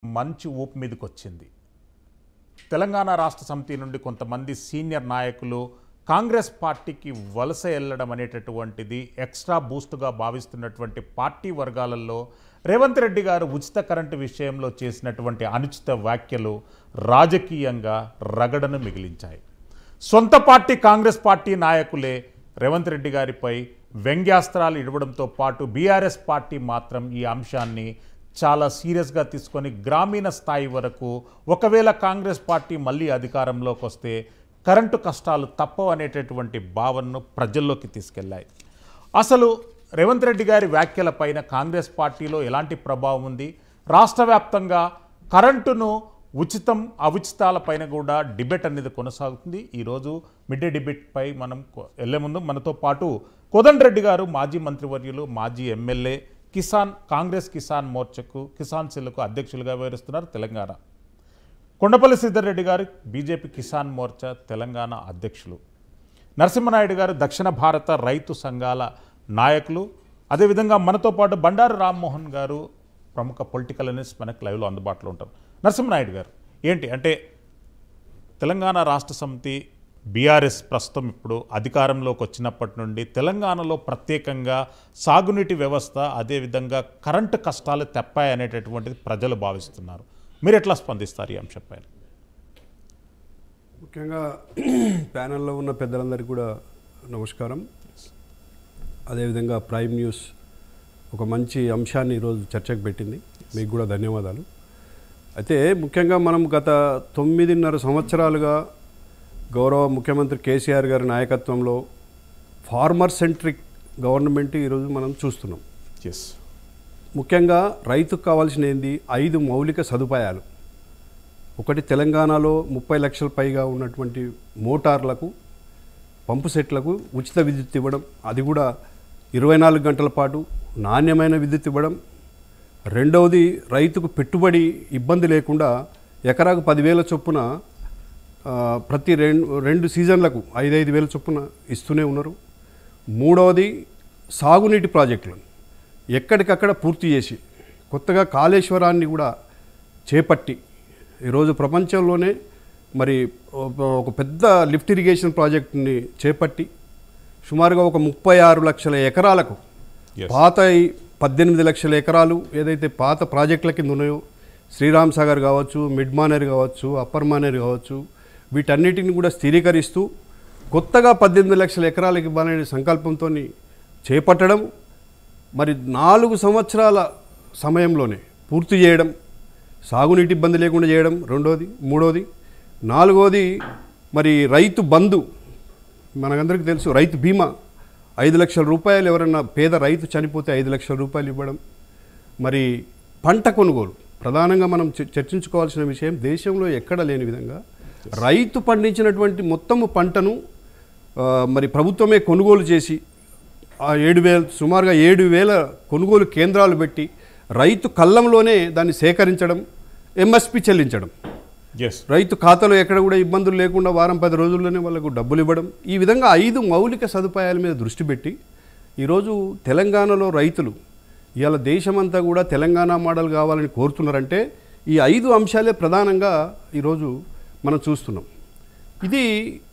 మంచి ఊపు మీదకి వచ్చింది తెలంగాణ రాష్ట్ర సమితి నుండి కొంతమంది సీనియర్ నాయకులు కాంగ్రెస్ పార్టీకి వలస వెళ్ళడం అనేటటువంటిది ఎక్స్ట్రా బూస్ట్గా భావిస్తున్నటువంటి పార్టీ వర్గాలలో రేవంత్ రెడ్డి గారు ఉచిత కరెంటు విషయంలో చేసినటువంటి అనుచిత వ్యాఖ్యలు రాజకీయంగా రగడను మిగిలించాయి సొంత పార్టీ కాంగ్రెస్ పార్టీ నాయకులే రేవంత్ రెడ్డి గారిపై వ్యంగ్యాస్త్రాలు ఇవ్వడంతో పాటు బీఆర్ఎస్ పార్టీ మాత్రం ఈ అంశాన్ని చాలా సీరియస్గా తీసుకొని గ్రామీణ స్థాయి వరకు ఒకవేళ కాంగ్రెస్ పార్టీ మళ్ళీ అధికారంలోకి వస్తే కరెంటు కష్టాలు తప్పవు అనేటటువంటి భావనను ప్రజల్లోకి తీసుకెళ్లాయి అసలు రేవంత్ రెడ్డి గారి వ్యాఖ్యలపైన కాంగ్రెస్ పార్టీలో ఎలాంటి ప్రభావం ఉంది రాష్ట్ర వ్యాప్తంగా కరెంటును ఉచితం అవిచితాలపైన కూడా డిబేట్ అనేది కొనసాగుతుంది ఈరోజు మిడ్ డే డిబేట్పై మనం కొ- వెళ్లే ముందు మనతో పాటు కోదండరెడ్డి గారు మాజీ మంత్రివర్యులు మాజీ ఎమ్మెల్యే కిసాన్ కాంగ్రెస్ కిసాన్ మోర్చకు కిసాన్ సెల్కు అధ్యక్షులుగా వివరిస్తున్నారు తెలంగాణ కొండపల్లి సిద్ధారెడ్డి గారు బీజేపీ కిసాన్ మోర్చా తెలంగాణ అధ్యక్షులు నరసింహనాయుడు గారు దక్షిణ భారత రైతు సంఘాల నాయకులు అదేవిధంగా మనతో పాటు బండారు రామ్మోహన్ గారు ప్రముఖ పొలిటికల్ అనలిస్ట్ మనకు లైవ్లో అందుబాటులో ఉంటారు నరసింహనాయుడు గారు ఏంటి అంటే తెలంగాణ రాష్ట్ర సమితి బీఆర్ఎస్ ప్రస్తుతం ఇప్పుడు అధికారంలోకి వచ్చినప్పటి నుండి తెలంగాణలో ప్రత్యేకంగా సాగునీటి వ్యవస్థ అదేవిధంగా కరెంటు కష్టాలు తెప్పాయి అనేటటువంటిది ప్రజలు భావిస్తున్నారు మీరు ఎట్లా స్పందిస్తారు ఈ అంశంపైన ముఖ్యంగా ప్యానెల్లో ఉన్న పెద్దలందరికీ కూడా నమస్కారం అదేవిధంగా ప్రైమ్ న్యూస్ ఒక మంచి అంశాన్ని ఈరోజు చర్చకు పెట్టింది మీకు కూడా ధన్యవాదాలు అయితే ముఖ్యంగా మనం గత తొమ్మిదిన్నర సంవత్సరాలుగా గౌరవ ముఖ్యమంత్రి కేసీఆర్ గారి నాయకత్వంలో ఫార్మర్ సెంట్రిక్ గవర్నమెంట్ ఈరోజు మనం చూస్తున్నాం ఎస్ ముఖ్యంగా రైతుకు కావాల్సిన ఏంది ఐదు మౌలిక సదుపాయాలు ఒకటి తెలంగాణలో ముప్పై లక్షల పైగా ఉన్నటువంటి మోటార్లకు పంపు సెట్లకు ఉచిత విద్యుత్ ఇవ్వడం అది కూడా ఇరవై నాలుగు గంటల పాటు నాణ్యమైన విద్యుత్ ఇవ్వడం రెండవది రైతుకు పెట్టుబడి ఇబ్బంది లేకుండా ఎకరాకు పదివేల చొప్పున ఆ, ప్రతి రెండు రెండు సీజన్లకు ఐదైదు వేల చొప్పున ఇస్తూనే ఉన్నారు మూడవది సాగునీటి ప్రాజెక్టులను ఎక్కడికక్కడ పూర్తి చేసి కొత్తగా కాళేశ్వరాన్ని కూడా చేపట్టి ఈరోజు ప్రపంచంలోనే మరి ఒక- ఒక పెద్ద లిఫ్ట్ ఇరిగేషన్ ప్రాజెక్టుని చేపట్టి సుమారుగా ఒక ముప్పై ఆరు లక్షల ఎకరాలకు Yes. పాత ఈ పద్దెనిమిది లక్షల ఎకరాలు ఏదైతే పాత ప్రాజెక్టుల కింద ఉన్నాయో శ్రీరామ్ సాగర్ కావచ్చు మిడ్ మానేర్ కావచ్చు అప్పర్ మానేర్ కావచ్చు వీటన్నిటిని కూడా స్థిరీకరిస్తూ కొత్తగా పద్దెనిమిది లక్షల ఎకరాలకి ఇవ్వాలనే సంకల్పంతో చేపట్టడం మరి నాలుగు సంవత్సరాల సమయంలోనే పూర్తి చేయడం సాగునీటి ఇబ్బంది లేకుండా చేయడం రెండోది మూడోది నాలుగోది మరి రైతు బంధు మనకందరికీ తెలుసు రైతు బీమా ఐదు లక్షల రూపాయలు ఎవరన్నా పేద రైతు చనిపోతే ఐదు లక్షల రూపాయలు ఇవ్వడం మరి పంట కొనుగోలు ప్రధానంగా మనం చ- చర్చించుకోవాల్సిన విషయం దేశంలో ఎక్కడ లేని విధంగా రైతు పండించినటువంటి మొత్తము పంటను ఆ, మరి ప్రభుత్వమే కొనుగోలు చేసి ఆ ఏడు వేల సుమారుగా ఏడు వేల కొనుగోలు కేంద్రాలు పెట్టి రైతు కళ్ళంలోనే దాన్ని సేకరించడం ఎంఎస్పి చెల్లించడం ఎస్ రైతు ఖాతాలో ఎక్కడ కూడా ఇబ్బందులు లేకుండా వారం పది రోజుల్లోనే వాళ్ళకు డబ్బులు ఇవ్వడం ఈ విధంగా ఐదు మౌలిక సదుపాయాల మీద దృష్టి పెట్టి ఈరోజు తెలంగాణలో రైతులు ఇవాళ దేశమంతా కూడా తెలంగాణ మోడల్ కావాలని కోరుతున్నారంటే ఈ ఐదు అంశాలే ప్రధానంగా ఈరోజు మనం చూస్తున్నాం ఇది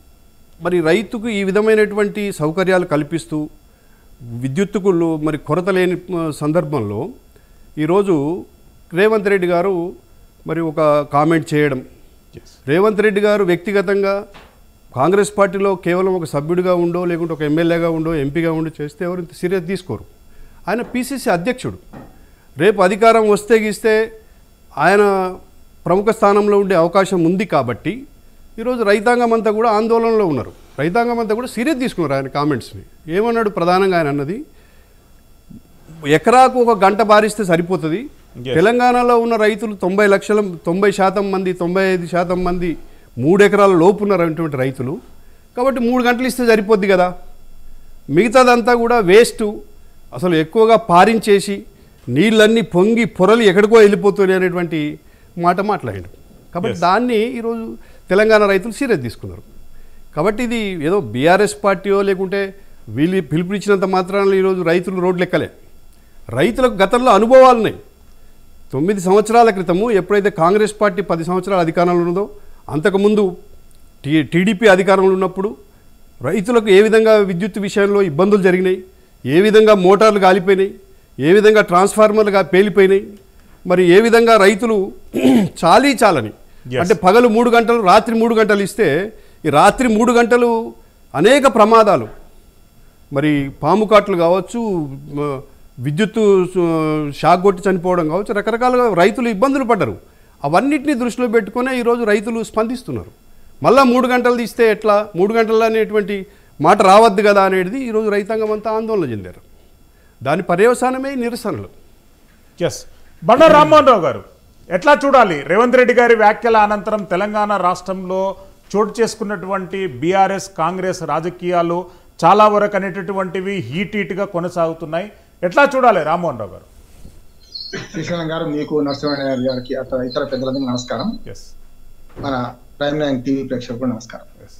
మరి రైతుకు ఈ విధమైనటువంటి సౌకర్యాలు కల్పిస్తూ విద్యుత్తుకు లో- మరి కొరత లేని ఆ, సందర్భంలో ఈరోజు రేవంత్ రెడ్డి గారు మరి ఒక కామెంట్ చేయడం ఎస్ రేవంత్ రెడ్డి గారు వ్యక్తిగతంగా కాంగ్రెస్ పార్టీలో కేవలం ఒక సభ్యుడిగా ఉండో లేకుంటే ఒక ఎమ్మెల్యేగా ఉండో ఎంపీగా ఉండి చేస్తే ఎవరు ఇంత సీరియస్ తీసుకోరు ఆయన పిసిసి అధ్యక్షుడు రేపు అధికారం వస్తే గీస్తే ఆయన ప్రముఖ స్థానంలో ఉండే అవకాశం ఉంది కాబట్టి ఈరోజు రైతాంగం అంతా కూడా ఆందోళనలో ఉన్నారు రైతాంగం అంతా కూడా సీరియస్ తీసుకున్నారు ఆయన కామెంట్స్ని ఏమన్నాడు ప్రధానంగా ఆయన అన్నది ఎకరాకు ఒక గంట బారిస్తే సరిపోతుంది Yes. తెలంగాణలో ఉన్న రైతులు తొంభై లక్షల తొంభై శాతం మంది తొంభై ఐదు శాతం మంది మూడు ఎకరాల లోపు ఉన్నటువంటి రైతులు కాబట్టి మూడు గంటలు ఇస్తే సరిపోద్ది కదా మిగతాదంతా కూడా వేస్ట్ అసలు ఎక్కువగా పారించేసి నీళ్ళన్నీ పొంగి పొరలు ఎక్కడికో వెళ్ళిపోతున్నాయి అనేటువంటి మాట మాట్లాడాడు కాబట్టి Yes. దాన్ని ఈరోజు తెలంగాణ రైతులు సీరియస్ తీసుకున్నారు కాబట్టి ఇది ఏదో బీఆర్ఎస్ పార్టీయో లేకుంటే వీళ్ళు పిలుపునిచ్చినంత మాత్రాన ఈరోజు రైతులు రోడ్లు ఎక్కలే రైతులకు గతంలో అనుభవాలు ఉన్నాయి తొమ్మిది సంవత్సరాల క్రితము ఎప్పుడైతే కాంగ్రెస్ పార్టీ పది సంవత్సరాల అధికారంలో ఉన్నదో అంతకుముందు టీ టీడీపీ అధికారంలో ఉన్నప్పుడు రైతులకు ఏ విధంగా విద్యుత్ విషయంలో ఇబ్బందులు జరిగినాయి ఏ విధంగా మోటార్లు కాలిపోయినాయి ఏ విధంగా ట్రాన్స్ఫార్మర్లు గా- పేలిపోయినాయి మరి ఏ విధంగా రైతులు చాలీ చాలని Yes. అంటే పగలు మూడు గంటలు రాత్రి మూడు గంటలు ఇస్తే ఈ రాత్రి మూడు గంటలు అనేక ప్రమాదాలు మరి పాము కాట్లు కావచ్చు మ, విద్యుత్తు సు- షాక్ కొట్టి చనిపోవడం కావచ్చు రకరకాలుగా రైతులు ఇబ్బందులు పడ్డారు అవన్నిటిని దృష్టిలో పెట్టుకునే ఈరోజు రైతులు స్పందిస్తున్నారు మళ్ళా మూడు గంటలు తీస్తే ఎట్లా మూడు గంటలు అనేటువంటి మాట రావద్దు కదా అనేది ఈరోజు రైతాంగం అంతా ఆందోళన చెందారు దాని పర్యవసానమే ఈ నిరసనలు ఎస్ బండ రామ్మోహన్ రావు గారు ఎట్లా చూడాలి రేవంత్ రెడ్డి గారి వ్యాఖ్యల అనంతరం తెలంగాణ రాష్ట్రంలో చోటు చేసుకున్నటువంటి బీఆర్ఎస్ కాంగ్రెస్ రాజకీయాలు చాలా వరకు అనేటటువంటివి హీట్ హీట్గా కొనసాగుతున్నాయి ఎట్లా చూడాలి రామ్మోహన్ రావు గారు శ్రీశైలం గారు మీకు నరసింహనారాయణ గారికి అట్లా ఇతర పెద్దలందరికీ నమస్కారం ఎస్ మన ప్రైమ్ నైన్ టీవీ ప్రేక్షకులకు నమస్కారం ఎస్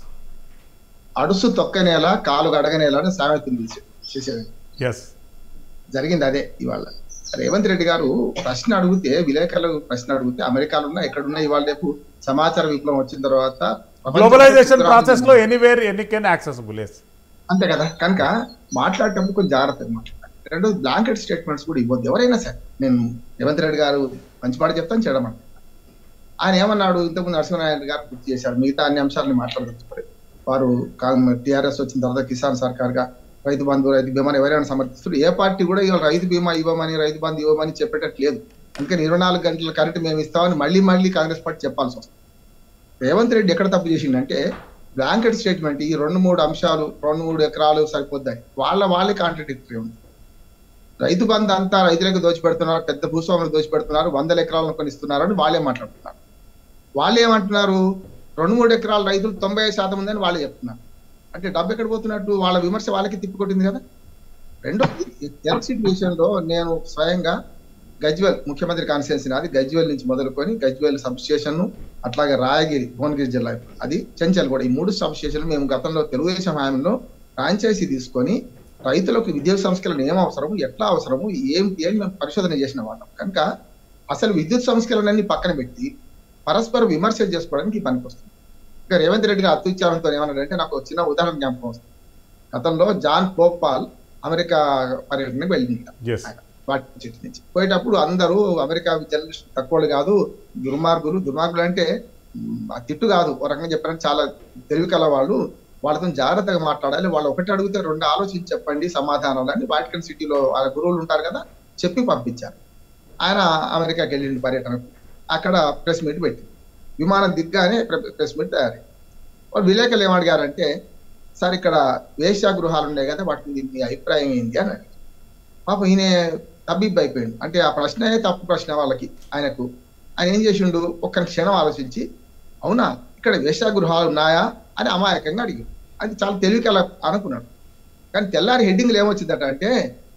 అడుసు తొక్కనేల కాలు గడగనేల అని సామెత ఉంది శ్రీశైలం ఎస్ జరిగింది అదే ఇవాళ రేవంత్ రెడ్డి గారు ప్రశ్న అడిగితే విలేకరులు ప్రశ్న అడిగితే అమెరికాలో ఉన్నా ఎక్కడున్నా ఇవాళ రేపు సమాచార విప్లవం వచ్చిన తర్వాత ప్రపంచ గ్లోబలైజేషన్ ప్రాసెస్ లో anywhere any can accessible yes అంతే కదా కనుక మాట్లాడేటప్పుడు కొంచెం జాగ్రత్తగా మాట్లాడాలి రెండు బ్లాంకెట్ స్టేట్మెంట్స్ కూడా ఇవ్వద్దు ఎవరైనా సరే నేను రేవంత్ రెడ్డి గారు మంచి మాట చెప్తాను చెడమంటాను ఆయన ఏమన్నాడు ఇంతకుముందు నరసింహనారాయణ గారు గుర్తు చేశారు మిగతా అన్ని అంశాలను మాట్లాడవచ్చు వారు టిఆర్ఎస్ వచ్చిన తర్వాత కిసాన్ సర్కార్ గా రైతు బంధు రైతు బీమాని ఎవరైనా సమర్థిస్తారు ఏ పార్టీ కూడా ఇవాళ రైతు బీమా ఇవ్వమని రైతు బంధు ఇవ్వమని చెప్పేటట్టు లేదు అందుకని ఇరవై నాలుగు గంటల కరెంట్ మేము ఇస్తామని మళ్ళీ మళ్ళీ కాంగ్రెస్ పార్టీ చెప్పాల్సి వస్తుంది రేవంత్ రెడ్డి ఎక్కడ తప్పు చేసిండంటే బ్లాంకెట్ స్టేట్మెంట్ ఈ రెండు మూడు అంశాలు రెండు మూడు ఎకరాలు సరిపోద్దాయి వాళ్ళ వాళ్ళే కాంట్రడిక్టరీ ఉంది రైతు బంధు అంతా రైతులకు దోచిపెడుతున్నారు పెద్ద భూస్వాములకు దోచిపెడుతున్నారు వందల ఎకరాలను కొనిస్తున్నారు అని వాళ్ళే మాట్లాడుతున్నారు వాళ్ళు ఏమంటున్నారు రెండు మూడు ఎకరాల రైతులు తొంభై ఐదు శాతం ఉందని వాళ్ళే చెప్తున్నారు అంటే డబ్బు ఎక్కడ పోతున్నట్టు వాళ్ళ విమర్శ వాళ్ళకి తిప్పికొట్టింది కదా రెండో ఎలక్ట్రిసిటీ విషయంలో నేను స్వయంగా గజ్వెల్ ముఖ్యమంత్రి కాన్స్టిట్యున్సీ నాది గజ్వెల్ నుంచి మొదలుకొని గజ్వెల్ సబ్ స్టేషన్ అట్లాగే రాయగిరి భువనగిరి జిల్లా ఇప్పుడు. అది చెంచల్ కూడా ఈ మూడు సబ్ స్టేషన్లు మేము గతంలో తెలుగుదేశం హామీలో ఫ్రాంచైజీ తీసుకొని రైతులకు విద్యుత్ సంస్కరణ ఏం అవసరము ఎట్లా అవసరము ఏంటి అని మేము పరిశోధన చేసిన వాళ్ళం కనుక అసలు విద్యుత్ సంస్కరణని పక్కన పెట్టి పరస్పర విమర్శ చేసుకోవడానికి పనికొస్తుంది ఇంకా రేవంత్ రెడ్డి గారు అత్యుచ్చారంతో ఏమన్నాడంటే నాకు ఒక చిన్న ఉదాహరణ జ్ఞాపకం వస్తుంది గతంలో జాన్ పోపాల్ అమెరికా పర్యటనకు వెళ్ళింది ఎస్ ఆయన వాటి చెట్టు నుంచి పోయేటప్పుడు అందరూ అమెరికా జర్నలిస్ట్ తక్కువలు కాదు దుర్మార్గులు దుర్మార్గులు అంటే మ్, ఆ తిట్టు కాదు ఒక రకంగా చెప్పారంటే చాలా తెలివి కల వాళ్ళు వాళ్ళతో జాగ్రత్తగా మాట్లాడాలి వాళ్ళు ఒకటి అడిగితే రెండు ఆలోచించి చెప్పండి సమాధానాలు అని వాటికన్ సిటీలో ఆ గురువులు ఉంటారు కదా చెప్పి పంపించారు ఆయన అమెరికాకి వెళ్ళింది పర్యటనకు అక్కడ ప్రెస్ మీట్ పెట్టి విమానం దిగ్గానే ప్రెస్ మీట్ తయారు వాళ్ళు విలేకరులు ఏమడిగారంటే సార్ ఇక్కడ వేశ్యా గృహాలు ఉన్నాయి కదా వాటి మీద మీ అభిప్రాయం ఏంటి అని అడిగారు పాపం ఈయన తబ్బిబ్బు అయిపోయిండు అంటే ఆ ప్రశ్నే తప్పు ప్రశ్న వాళ్ళకి ఆయనకు ఆయన ఏం చేసిండు ఒక్క క్షణం ఆలోచించి అవునా ఇక్కడ వేశ్యా గృహాలు ఉన్నాయా అని అమాయకంగా అడిగాడు అది చాలా తెలివికల అనుకున్నాడు కానీ తెల్లారి హెడ్డింగ్లు ఏమొచ్చిందట అంటే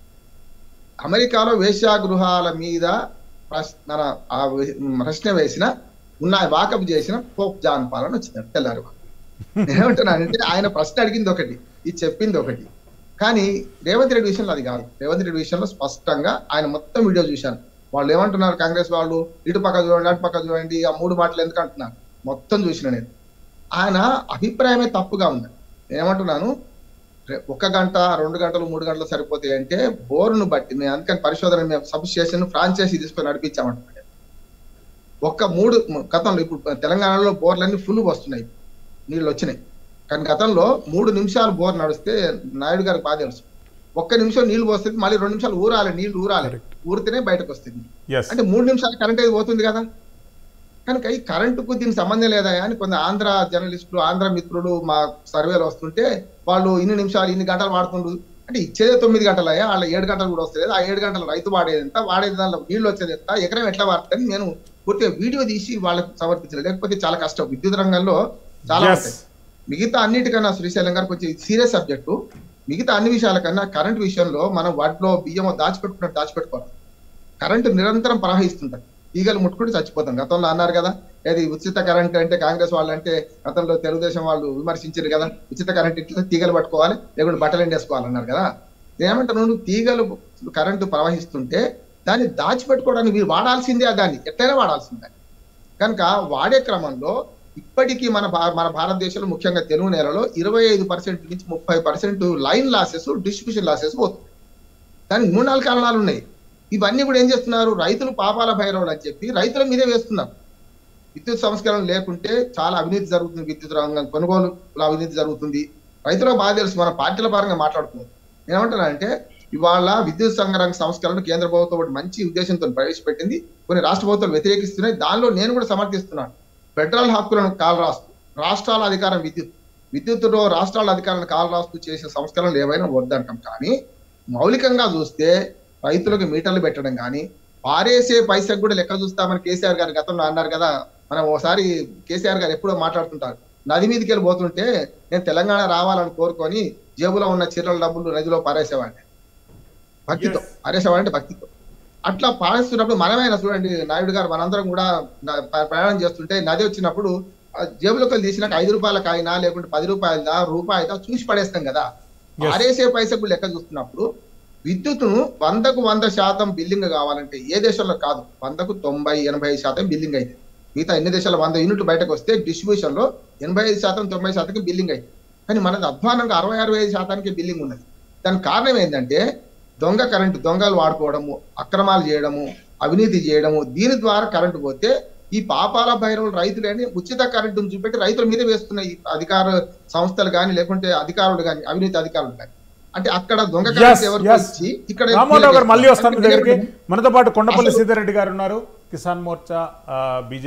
అమెరికాలో వేశ్యా గృహాల మీద ప్రశ్- మన ఆ వే- ప్రశ్న వేసిన ఉన్నాయి వాకప్ చేసిన పోప్ జాన్ పాలన వచ్చిందట తెల్లారి ఏమంటున్నానంటే ఆయన ప్రశ్న అడిగింది ఒకటి ఇది చెప్పింది ఒకటి కానీ రేవంత్ రెడ్డి విషయంలో అది కాదు రేవంత్ రెడ్డి విషయంలో స్పష్టంగా ఆయన మొత్తం వీడియో చూశాను వాళ్ళు ఏమంటున్నారు కాంగ్రెస్ వాళ్ళు ఇటు పక్క చూడండి అటు పక్క చూడండి ఆ మూడు మాటలు ఎందుకు అంటున్నారు మొత్తం చూసిన నేను ఆయన అభిప్రాయమే తప్పుగా ఉంది నేను ఏమంటున్నాను రే- ఒక గంట రెండు గంటలు మూడు గంటలు సరిపోతాయి అంటే బోరును బట్టి నేను అందుకని పరిశోధన మేము సబ్ స్టేషన్ ఫ్రాంచైజీ తీసుకొని నడిపించామంటున్నాను ఒక్క మూడు గతంలో ఇప్పుడు తెలంగాణలో బోర్లన్నీ ఫుల్ వస్తున్నాయి నీళ్ళు వచ్చినాయి కానీ గతంలో మూడు నిమిషాలు బోర్ నడిస్తే నాయుడు గారికి బాగా తెలుసు ఒక్క నిమిషం నీళ్లు పోస్తుంది మళ్ళీ రెండు నిమిషాలు ఊరాలి నీళ్లు ఊరాలి ఊరితేనే బయటకు వస్తుంది ఎస్ అంటే మూడు నిమిషాలు కరెంట్ అయితే పోతుంది కదా కనుక ఈ కరెంటుకు దీనికి సంబంధం లేదా అని కొంత ఆంధ్ర జర్నలిస్టులు ఆంధ్ర మిత్రులు మా సర్వేలు వస్తుంటే వాళ్ళు ఇన్ని నిమిషాలు ఇన్ని గంటలు వాడుతుండ్రు అంటే ఇచ్చేదే తొమ్మిది గంటలయ్యా వాళ్ళ ఏడు గంటలు కూడా వస్తలేదు ఆ ఏడు గంటలు రైతు వాడేది ఎంత వాడేది దానిలో నీళ్ళు వచ్చేది ఎంత ఎకరం ఎట్లా వాడుతుంది నేను పూర్తిగా వీడియో తీసి వాళ్ళకి సమర్పించలేదు లేకపోతే చాలా కష్టం విద్యుత్ రంగంలో చాలా ఎస్ ఉంటాయి మిగతా అన్నిటికన్నా శ్రీశైలం గారు కొంచెం సీరియస్ సబ్జెక్టు మిగతా అన్ని విషయాల కన్నా కరెంట్ విషయంలో మనం వాటిలో బియ్యం దాచిపెట్టుకున్నట్టు దాచిపెట్టుకోవాలి కరెంటు నిరంతరం ప్రవహిస్తుంటది ఈగలు ముట్టుకుంటే చచ్చిపోతాం గతంలో అన్నారు కదా ఏది ఉచిత కరెంట్ అంటే కాంగ్రెస్ వాళ్ళు అంటే గతంలో తెలుగుదేశం వాళ్ళు విమర్శించారు కదా ఉచిత కరెంట్ ఇట్లా తీగలు పట్టుకోవాలి లేకుంటే బట్టలు ఎండేసుకోవాలన్నారు కదా ఏమంటారు నువ్వు తీగలు కరెంటు ప్రవహిస్తుంటే దాన్ని దాచిపెట్టుకోవడానికి మీరు వాడాల్సిందే ఆ దాన్ని ఎట్లయినా వాడాల్సిందే కనుక వాడే క్రమంలో ఇప్పటికీ మన భా- మన భారతదేశంలో ముఖ్యంగా తెలుగు నేలలో ఇరవై ఐదు పర్సెంట్ నుంచి ముప్పై percent line losses distribution losses పోతుంది దానికి మూడు నాలుగు కారణాలు ఉన్నాయి ఇవన్నీ కూడా ఏం చేస్తున్నారు రైతులు పాపాల భైరవులు అని చెప్పి రైతుల మీదే వేస్తున్నారు విద్యుత్ సంస్కరణ లేకుంటే చాలా అవినీతి జరుగుతుంది విద్యుత్ రంగం కొనుగోలు అవినీతి జరుగుతుంది రైతులకు బాగా తెలుసు మన పార్టీల పరంగా మాట్లాడుతున్నాం నేనేమంటానంటే ఇవాళ విద్యుత్ సంఘ సంస్కరణ కేంద్ర ప్రభుత్వం ఒకటి మంచి ఉద్దేశంతో ప్రవేశపెట్టింది కొన్ని రాష్ట్ర ప్రభుత్వాలు వ్యతిరేకిస్తున్నాయి దానిలో నేను కూడా సమర్థిస్తున్నాను ఫెడరల్ హక్కులను కాలు రాస్తూ రాష్ట్రాల అధికారం విద్యుత్ విద్యుత్తులో రాష్ట్రాల అధికారాలను కాలు రాస్తూ చేసే సంస్కరణలు ఏవైనా వద్దంటాం కానీ మౌలికంగా చూస్తే రైతులకు మీటర్లు పెట్టడం కానీ పారేసే పైసకు కూడా లెక్క చూస్తామని కేసీఆర్ గారు గతంలో అన్నారు కదా మనం ఓసారి కేసీఆర్ గారు ఎప్పుడో మాట్లాడుతుంటారు నది మీదకి వెళ్ళి పోతుంటే నేను తెలంగాణ రావాలని కోరుకొని జేబులో ఉన్న చీరల డబ్బులు నదిలో పారేసేవాడిని భక్తితో పారేసేవాడంటే భక్తితో అట్లా పారేస్తున్నప్పుడు మనమైనా చూడండి నాయుడు గారు మనందరం కూడా న- ప్ర- ప్రయాణం చేస్తుంటే నది వచ్చినప్పుడు ఆ జేబులోకి వెళ్ళి తీసినాక ఐదు రూపాయల కాయినా లేకుంటే పది రూపాయలదా రూపాయదా చూసి పడేస్తాం కదా Yes. పారేసే పైసకు లెక్క చూస్తున్నప్పుడు విద్యుత్తును వందకు వంద శాతం బిల్లింగ్ కావాలంటే ఏ దేశంలో కాదు వందకు తొంభై ఎనభై ఐదు శాతం బిల్లింగ్ అయితే మిగతా ఎన్ని దేశాల వంద యూనిట్లు బయటకు వస్తే డిస్ట్రిబ్యూషన్ లో ఎనభై ఐదు శాతం తొంభై శాతంకి బిల్లింగ్ అయింది కానీ మనది అధ్వానంగా అరవై అరవై ఐదు శాతానికి బిల్లింగ్ ఉన్నది దానికి కారణం ఏంటంటే దొంగ కరెంటు దొంగలు వాడుకోవడము అక్రమాలు చేయడము అవినీతి చేయడము దీని ద్వారా కరెంటు పోతే ఈ పాపాల భైరవులు రైతులని ఉచిత కరెంటును చూపెట్టి రైతుల మీద వేస్తున్న ఈ అధికార సంస్థలు కానీ లేకుంటే అధికారులు కానీ అవినీతి అధికారులు కానీ అంటే అక్కడ దొంగ Yes, కరెంటు ఎవరికి yes. ఇచ్చి ఇక్కడ రామారావు గారు మళ్ళీ వస్తాను మీ దగ్గరికి వీళ్ళకి మనతో పాటు కొండపల్లి అసలు- సీతారెడ్డి గారు ఉన్నారు కిసాన్ మోర్చా బీజేపీ